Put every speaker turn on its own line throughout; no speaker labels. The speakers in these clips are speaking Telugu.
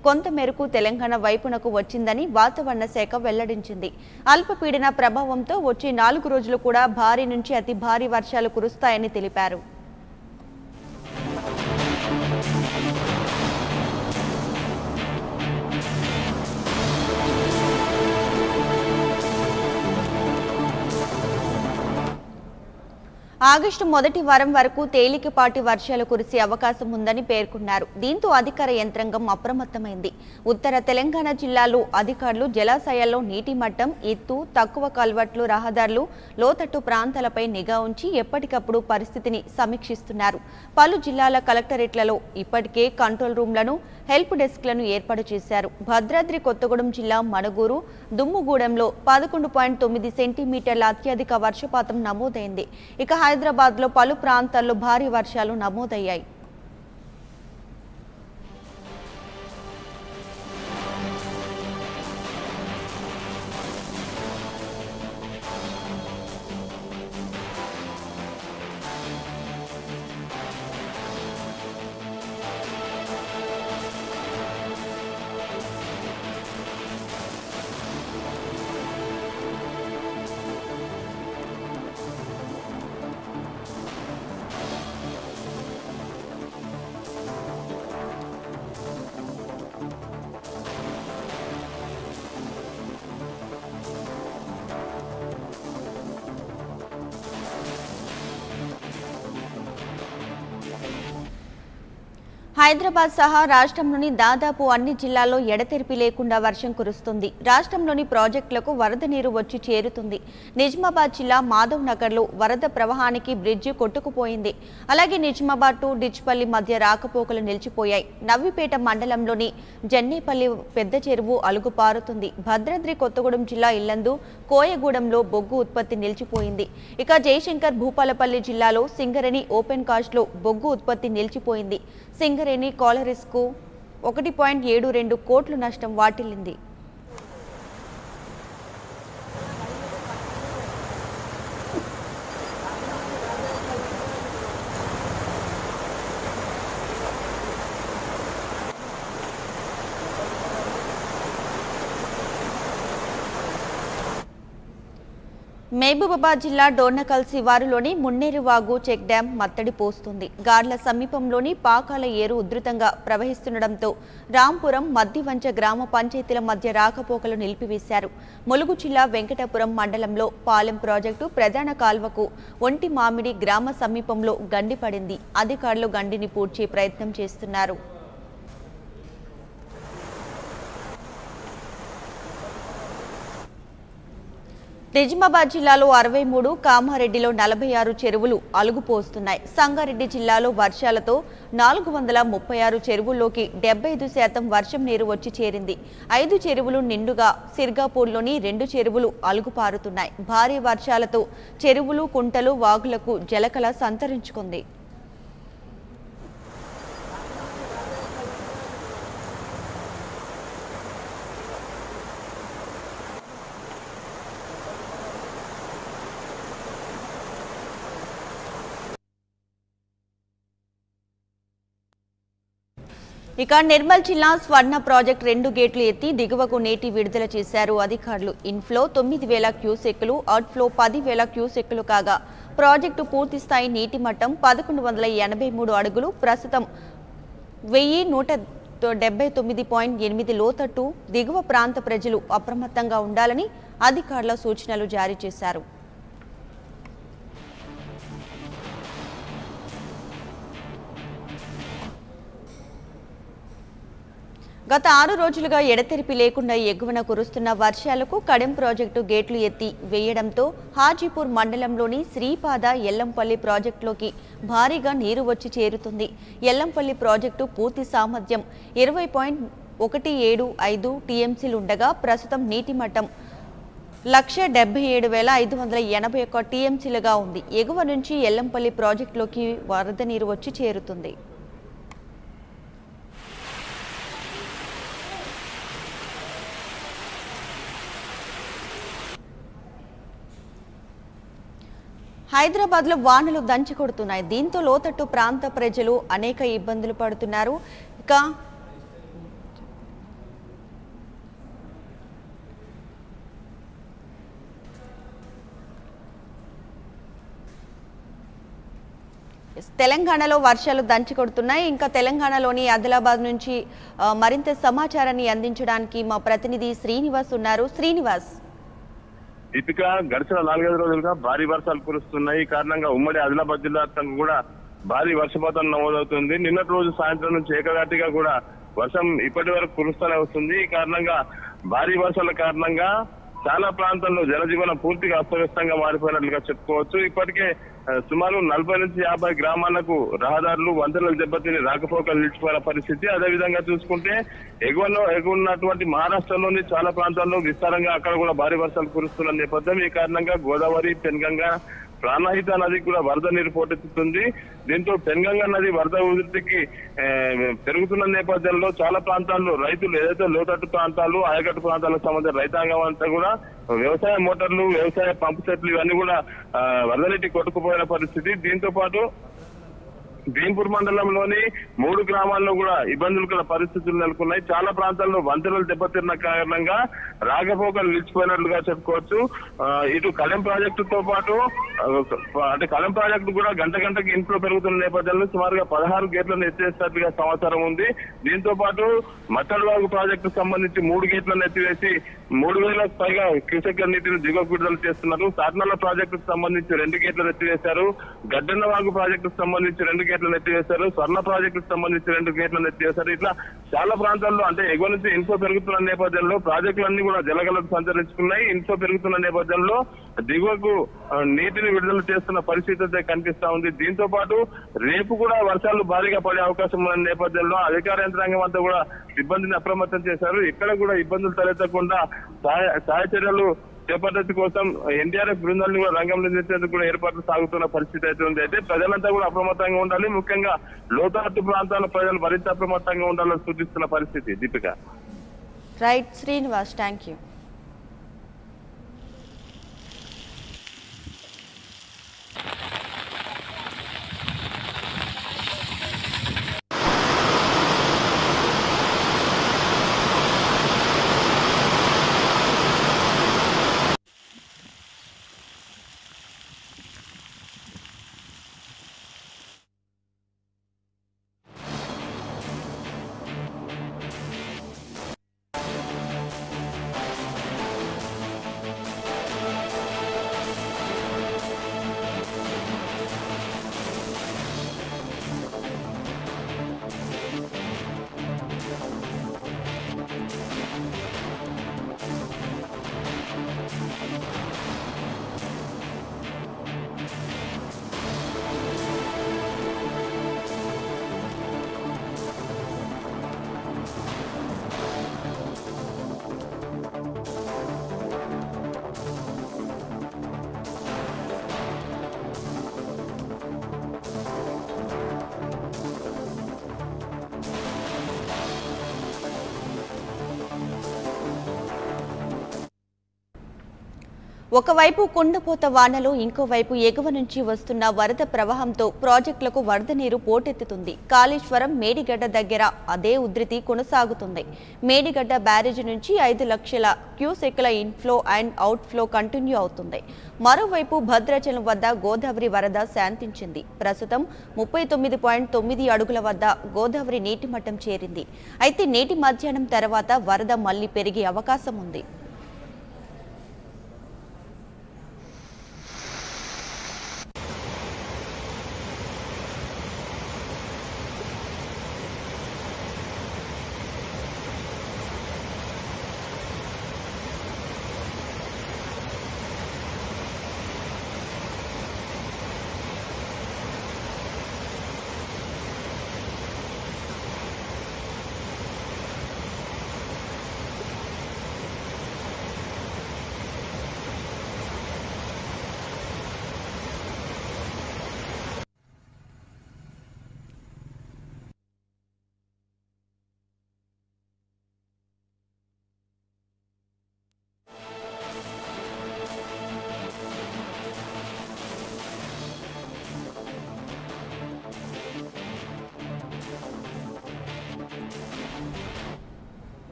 కొంతమేరకు తెలంగాణ వైపునకు వచ్చిందని వాతావరణ శాఖ వెల్లడించింది అల్పపీడన ప్రభావంతో వచ్చే నాలుగు రోజులు కూడా భారీ నుంచి అతి భారీ వర్షాలు కురుస్తాయని తెలిపారు ఆగస్టు మొదటి వారం వరకు తేలికపాటి వర్షాలు కురిసే అవకాశం ఉందని పేర్కొన్నారు దీంతో అధికార యంత్రాంగం అప్రమత్తమైంది ఉత్తర తెలంగాణ జిల్లాలో అధికారులు జలాశయాల్లో నీటి మట్టం ఎత్తు తక్కువ కల్వట్లు రహదారులు లోతట్టు ప్రాంతాలపై నిఘా ఉంచి ఎప్పటికప్పుడు పరిస్థితిని సమీక్షిస్తున్నారు పలు జిల్లాల కలెక్టరేట్లలో ఇప్పటికే కంట్రోల్ రూమ్లను హెల్ప్ డెస్క్లను ఏర్పాటు చేశారు భద్రాద్రి కొత్తగూడెం జిల్లా మణుగూరు దుమ్ముగూడెంలో పదకొండు పాయింట్ తొమ్మిది సెంటీమీటర్ల అత్యధిక వర్షపాతం నమోదైంది ఇక హైదరాబాద్లో పలు ప్రాంతాల్లో భారీ వర్షాలు నమోదయ్యాయి హైదరాబాద్ సహా రాష్ట్రంలోని దాదాపు అన్ని జిల్లాల్లో ఎడతెరిపి లేకుండా వర్షం కురుస్తుంది రాష్ట్రంలోని ప్రాజెక్టులకు వరద నీరు వచ్చి చేరుతుంది నిజామాబాద్ జిల్లా మాధవ్ నగర్లో వరద ప్రవాహానికి బ్రిడ్జి కొట్టుకుపోయింది అలాగే నిజామాబాద్ టు డిచ్పల్లి మధ్య రాకపోకలు నిలిచిపోయాయి నవ్విపేట మండలంలోని జన్నేపల్లి పెద్ద చెరువు అలుగు పారుతుంది భద్రాద్రి కొత్తగూడెం జిల్లా ఇల్లందు కోయగూడెంలో బొగ్గు ఉత్పత్తి నిలిచిపోయింది ఇక జయశంకర్ భూపాలపల్లి జిల్లాలో సింగరేణి ఓపెన్ కాస్ట్లో బొగ్గు ఉత్పత్తి నిలిచిపోయింది సింగరేణి కాలరిస్కు ఒకటి పాయింట్ ఏడు రెండు కోట్ల నష్టం వాటిల్లింది మహబూబాబాద్ జిల్లా డోర్నకల్ శివారులోని మున్నేరువాగు చెక్ డ్యాం మత్తడి పోస్తుంది గార్ల సమీపంలోని పాకాల ఏరు ఉధృతంగా ప్రవహిస్తుండటంతో రాంపురం మద్దివంచ గ్రామ పంచాయతీల మధ్య రాకపోకలు నిలిపివేశారు ములుగు జిల్లా వెంకటాపురం మండలంలో పాలెం ప్రాజెక్టు ప్రధాన కాల్వకు ఒంటి మామిడి గ్రామ సమీపంలో గండి పడింది అధికారులు గండిని పూడ్చే ప్రయత్నం చేస్తున్నారు నిజామాబాద్ జిల్లాలో అరవై మూడు కామారెడ్డిలో నలభై ఆరు చెరువులు అలుగుపోస్తున్నాయి సంగారెడ్డి జిల్లాలో వర్షాలతో నాలుగు వందల ముప్పై ఆరు చెరువుల్లోకి డెబ్బై ఐదు శాతం వర్షం నీరు వచ్చి చేరింది ఐదు చెరువులు నిండుగా సిర్గాపూర్లోని రెండు చెరువులు అలుగుపారుతున్నాయి భారీ వర్షాలతో చెరువులు కుంటలు వాగులకు జలకల సంతరించుకుంది ఇక నిర్మల్ జిల్లా స్వర్ణ ప్రాజెక్ట్ రెండు గేట్లు ఎత్తి దిగువకు నీటి విడుదల చేశారు అధికారులు ఇన్ఫ్లో తొమ్మిది వేల క్యూసెక్కులు అవుట్ఫ్లో పది వేల క్యూసెక్కులు కాగా ప్రాజెక్టు పూర్తి స్థాయి నీటి మట్టం పదకొండు వందల ఎనభై మూడు అడుగులు ప్రస్తుతం వెయ్యి నూట డెబ్బై తొమ్మిది పాయింట్ ఎనిమిది లోతట్టు దిగువ ప్రాంత ప్రజలు అప్రమత్తంగా ఉండాలని అధికారుల సూచనలు జారీ చేశారు గత ఆరు రోజులుగా ఎడతెరిపి లేకుండా ఎగువన కురుస్తున్న వర్షాలకు కడెం ప్రాజెక్టు గేట్లు ఎత్తి వేయడంతో హాజీపూర్ మండలంలోని శ్రీపాద ఎల్లంపల్లి ప్రాజెక్టులోకి భారీగా నీరు వచ్చి చేరుతుంది ఎల్లంపల్లి ప్రాజెక్టు పూర్తి సామర్థ్యం ఇరవై పాయింట్ ఒకటి ఏడు ఐదు టీఎంసీలుండగా ప్రస్తుతం నీటి మట్టం లక్ష డెబ్బై ఏడు వేల ఐదు వందల ఎనభై ఒక్క టీఎంసీలుగా ఉంది ఎగువ నుంచి ఎల్లంపల్లి ప్రాజెక్టులోకి వరద నీరు వచ్చి చేరుతుంది హైదరాబాద్లో వానలు దంచి కొడుతున్నాయి దీంతో లోతట్టు ప్రాంత ప్రజలు అనేక ఇబ్బందులు పడుతున్నారు ఇక ఎస్, తెలంగాణలో వర్షాలు దంచి కొడుతున్నాయి ఇంకా తెలంగాణలోని ఆదిలాబాద్ నుంచి ఆ, మరింత సమాచారాన్ని అందించడానికి మా ప్రతినిధి శ్రీనివాస్ ఉన్నారు శ్రీనివాస్
దీపిక గడిచిన నాలుగైదు రోజులుగా భారీ వర్షాలు కురుస్తున్నాయి ఈ కారణంగా ఉమ్మడి ఆదిలాబాద్ జిల్లా వ్యాప్తంగా కూడా భారీ వర్షపాతం నమోదవుతుంది నిన్నటి రోజు సాయంత్రం నుంచి ఏకదాటిగా కూడా వర్షం ఇప్పటి వరకు కురుస్తూనే వస్తుంది ఈ కారణంగా భారీ వర్షాల కారణంగా చాలా ప్రాంతాల్లో జనజీవనం పూర్తిగా అస్తవ్యస్తంగా మారిపోయినట్లుగా చెప్పుకోవచ్చు ఇప్పటికే ఆ, సుమారు నలభై నుంచి యాభై గ్రామాలకు రహదారులు వంతెనలు దెబ్బతిని రాకపోకలు నిలిచిపోయిన పరిస్థితి అదేవిధంగా చూసుకుంటే ఎగువలో ఎగువన్నటువంటి మహారాష్ట్రలోని చాలా ప్రాంతాల్లో విస్తారంగా అక్కడ కూడా భారీ వర్షాలు కురుస్తున్న నేపథ్యం ఈ కారణంగా గోదావరి పెన్గంగా ప్రాణహిత నదికి కూడా వరద నీరు పోటెత్తుతుంది దీంతో పెన్గంగా నది వరద ఉధృతికి ఆ, పెరుగుతున్న నేపథ్యంలో చాలా ప్రాంతాల్లో రైతులు ఏదైతే లోతట్టు ప్రాంతాలు ఆయకట్టు ప్రాంతాలకు సంబంధించిన రైతాంగం అంతా కూడా వ్యవసాయ మోటార్లు వ్యవసాయ పంపు సెట్లు ఇవన్నీ కూడా ఆ, వరద నీటి కొట్టుకుపోయిన పరిస్థితి దీంతో పాటు భీంపూర్ మండలంలోని మూడు గ్రామాల్లో కూడా ఇబ్బందులు కల పరిస్థితులు నెలకొన్నాయి చాలా ప్రాంతాల్లో వంతెనలు దెబ్బతిన్న కారణంగా రాకపోకలు నిలిచిపోయినట్లుగా చెప్పుకోవచ్చు ఆ, ఇటు కలెం ప్రాజెక్టుతో పాటు ఆ, అంటే కలెం ప్రాజెక్టు కూడా గంట గంటకి ఇంట్లో పెరుగుతున్న నేపథ్యంలో సుమారుగా పదహారు గేట్లను ఎత్తేసినట్లుగా సమాచారం ఉంది దీంతో పాటు మట్టడవాగు ప్రాజెక్టు సంబంధించి మూడు గేట్లను ఎత్తివేసి మూడు వేలకు పైగా క్యూసెక్ నీటిని దిగువకు విడుదల చేస్తున్నారు సాధనాల ప్రాజెక్టుకు సంబంధించి రెండు గేట్లను ఎత్తివేశారు గడ్డన్నవాగు ప్రాజెక్టుకు సంబంధించి రెండు గేట్లను ఎత్తివేశారు స్వర్ణ ప్రాజెక్టుకు సంబంధించి రెండు గేట్లను ఎత్తివేశారు ఇట్లా చాలా ప్రాంతాల్లో అంటే ఎగువ నుంచి ఇన్ఫో పెరుగుతున్న నేపథ్యంలో ప్రాజెక్టులన్నీ కూడా జలగలకు సంచరించుకున్నాయి ఇన్ఫో పెరుగుతున్న నేపథ్యంలో దిగువకు ఆ, నీటిని విడుదల చేస్తున్న పరిస్థితి అయితే కనిపిస్తా ఉంది దీంతో పాటు రేపు కూడా వర్షాలు భారీగా పడే అవకాశం ఉన్న నేపథ్యంలో అధికార యంత్రాంగం అంతా కూడా సిబ్బందిని అప్రమత్తం చేశారు ఇక్కడ కూడా ఇబ్బందులు తలెత్తకుండా సహాయ సహాయ చర్యలు చేపట్టేందుకు కోసం ఎన్డీఆర్ఎఫ్ బృందాలను కూడా రంగంలో దించేందుకు కూడా ఏర్పాట్లు సాగుతున్న పరిస్థితి అయితే ఉంది అయితే ప్రజలంతా కూడా అప్రమత్తంగా ఉండాలి ముఖ్యంగా లోతట్టు ప్రాంతాల ప్రజలు మరింత అప్రమత్తంగా ఉండాలని సూచిస్తున్న పరిస్థితి Deepika
right Srinivas thank you ఒకవైపు కుండపోత వానలో ఇంకోవైపు ఎగువ నుంచి వస్తున్న వరద ప్రవాహంతో ప్రాజెక్టులకు వరద నీరు పోటెత్తుతుంది కాళేశ్వరం మేడిగడ్డ దగ్గర అదే ఉధృతి కొనసాగుతుంది మేడిగడ్డ బ్యారేజ్ నుంచి ఐదు లక్షల క్యూసెక్ల ఇన్ఫ్లో అండ్ అవుట్ఫ్లో కంటిన్యూ అవుతుంది మరోవైపు భద్రాచలం వద్ద గోదావరి వరద శాంతించింది ప్రస్తుతం ముప్పై తొమ్మిది పాయింట్ తొమ్మిది అడుగుల వద్ద గోదావరి నీటి మట్టం చేరింది అయితే నేటి మధ్యాహ్నం తర్వాత వరద మళ్లీ పెరిగే అవకాశం ఉంది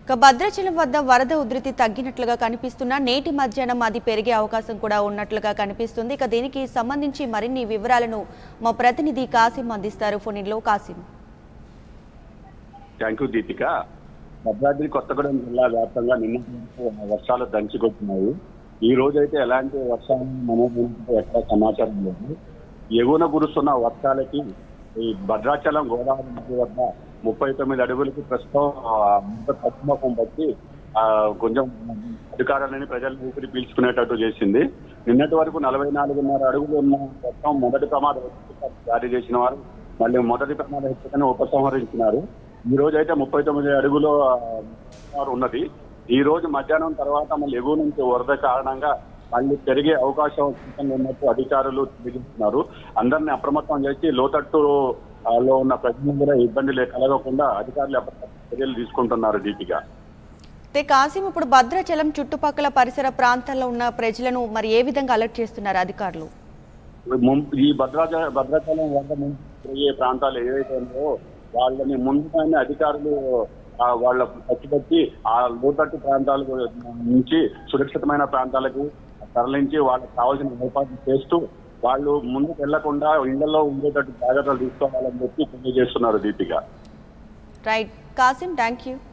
ఇక భద్రాచలం వద్ద వరద ఉధృతి తగ్గినట్లుగా కనిపిస్తున్నా నేటి మధ్యాహ్నం అది పెరిగే అవకాశం కూడా ఉన్నట్లుగా కనిపిస్తుంది ఇక దీనికి సంబంధించి మరిన్ని వివరాలను మా ప్రతినిధి కాసిం అందిస్తారు ఫోన్లో కాసిం
థ్యాంక్ యూ దీపిక భద్రాద్రి కొత్తగూడెం జిల్లా వ్యాప్తంగా నిన్న వరకు వర్షాలు దంచికొట్టున్నాయి ఈ రోజు అయితే ఎలాంటి వర్షాలు నమోదైనట్టు ఎక్కడ సమాచారం లేదు ఎగువన కురుస్తున్న వర్షాలకి ఈ భద్రాచలం గోదావరి నది వద్ద ముప్పై తొమ్మిది అడుగులకి ప్రస్తుతం ఆ, ముందు తగ్గుముఖం బట్టి ఆ, కొంచెం అధికారులని ప్రజలు ఊపిరి పీల్చుకునేటట్టు చేసింది నిన్నటి వరకు నలభై నాలుగున్నర అడుగులు ఉన్న మొత్తం మొదటి ప్రమాద హెచ్చరిక జారీ చేసిన వారు మళ్ళీ మొదటి ప్రమాద హెచ్చరికను ఉపసంహరించినారు ఈ రోజు అయితే ముప్పై తొమ్మిది అడుగులు ఆ, వారు ఉన్నది ఈ రోజు మధ్యాహ్నం తర్వాత మళ్ళీ ఎగువ నుంచి వరద కారణంగా మళ్ళీ పెరిగే అవకాశం సూచనలు ఉన్నట్టు అధికారులు తెలియజేస్తున్నారు అందరినీ అప్రమత్తం చేసి లోతట్టు ఆ, లో ఉన్న ప్రజలు కూడా ఇబ్బంది లే- కలగకుండా అధికారులు ఎప్పటికప్పుడు చర్యలు తీసుకుంటున్నారు దీపిగా
అయితే కాసిం ఇప్పుడు భద్రాచలం చుట్టుపక్కల పరిసర ప్రాంతాల్లో ఉన్న ప్రజలను మరి ఏ విధంగా అలర్ట్ చేస్తున్నారు అధికారులు
ముం- ఈ భద్రాచ భద్రాచలం వద్ద ముందు పోయే ప్రాంతాలు ఏవైతే ఉన్నాయో వాళ్ళని ముందుగానే అధికారులు ఆ, వాళ్ళ పచ్చిపట్టి ఆ లోతట్టు ప్రాంతాలకు నుంచి సురక్షితమైన ప్రాంతాలకు తరలించి వాళ్ళకి కావాల్సిన ఏర్పాట్లు చేస్తూ వాళ్ళు ముందుకు వెళ్లకుండా ఇళ్లలో ఉండేటట్టు జాగ్రత్తలు తీసుకోవాలని చెప్పి తెలియజేస్తున్నారు Deepika
right Kasim thank you